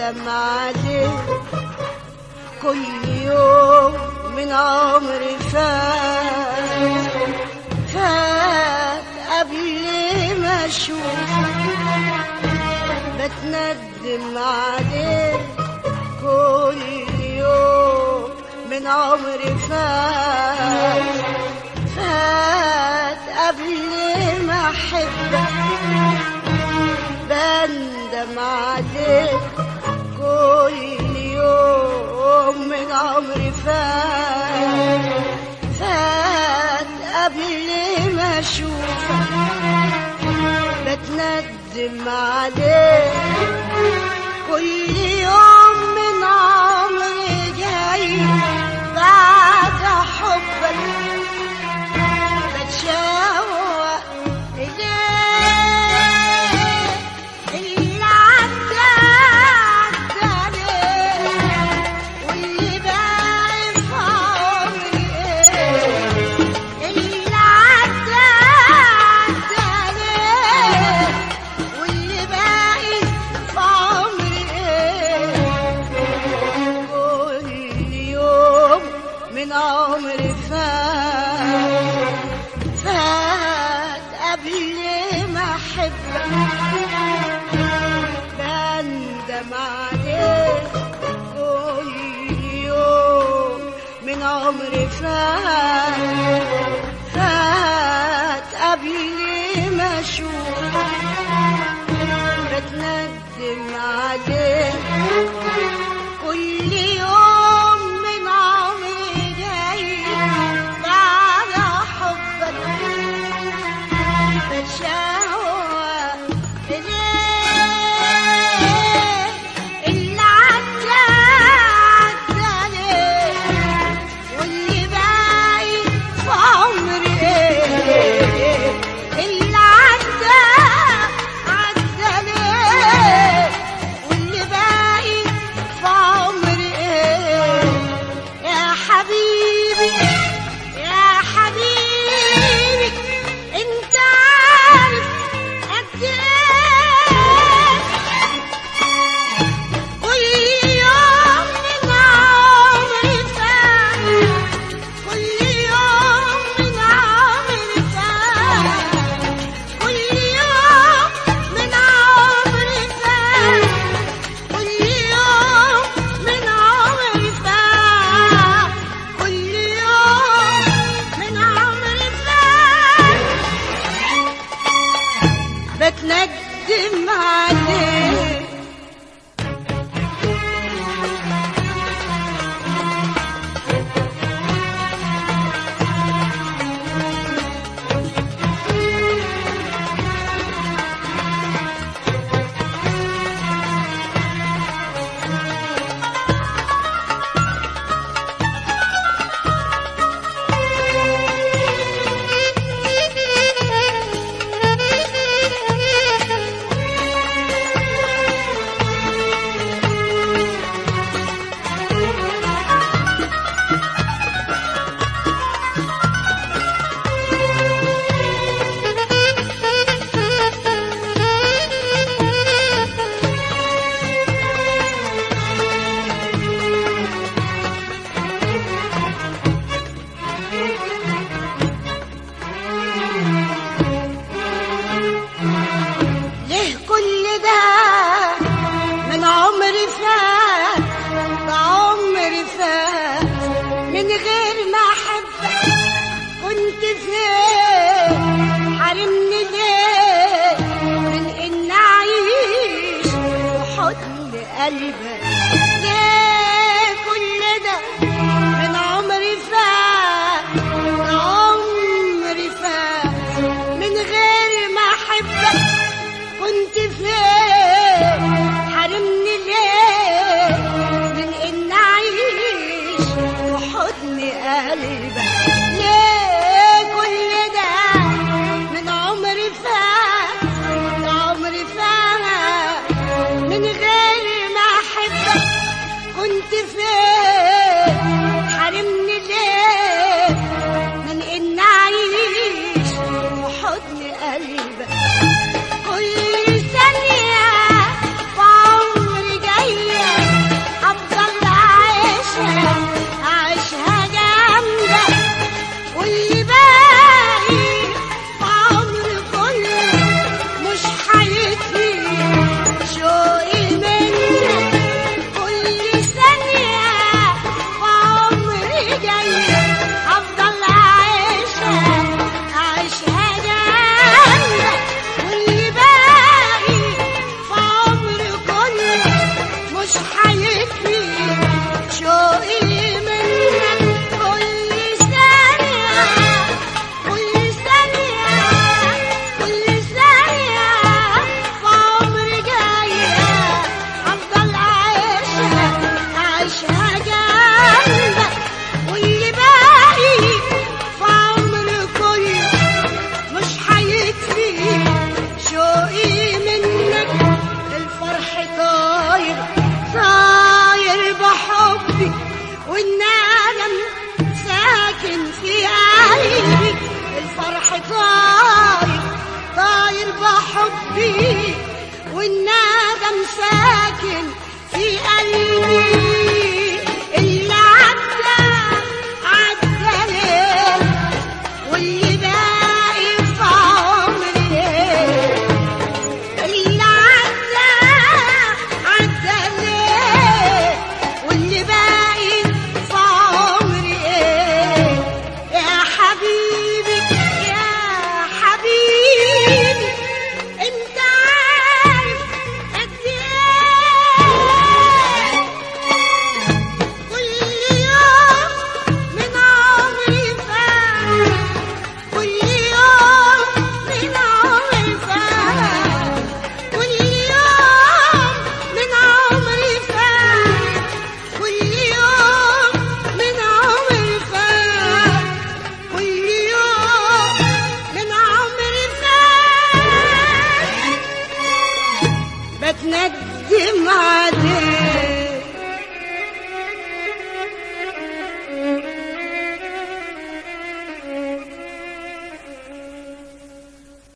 بندم عليه كل يوم من عمري فات فات قبل ما اشوفك بتندم عليه كل يوم من عمري فات فات قبل ما احبك بندم عليك كل يوم من عمري فات فات قبل ما اشوفك بتندم عليك كل يوم من عمري جاي بعد حبك بتشوق إليك اللي عدى عدى واللي باقي في عمري إيه اللي عدى عدى واللي باقي في عمري إيه كل يوم من عمري فات فات قبل ما احبك بندم عليك كل يوم من عمري فات فات قبل ما اشوفك بتندم عليك كل يوم من عمري جاي بعد حبك بتشوق إليك اللي عدى عدى واللي باقي في عمري إيه اللي عدى عدى واللي روحي طاير طاير بحبي والندم ساكن في قلبي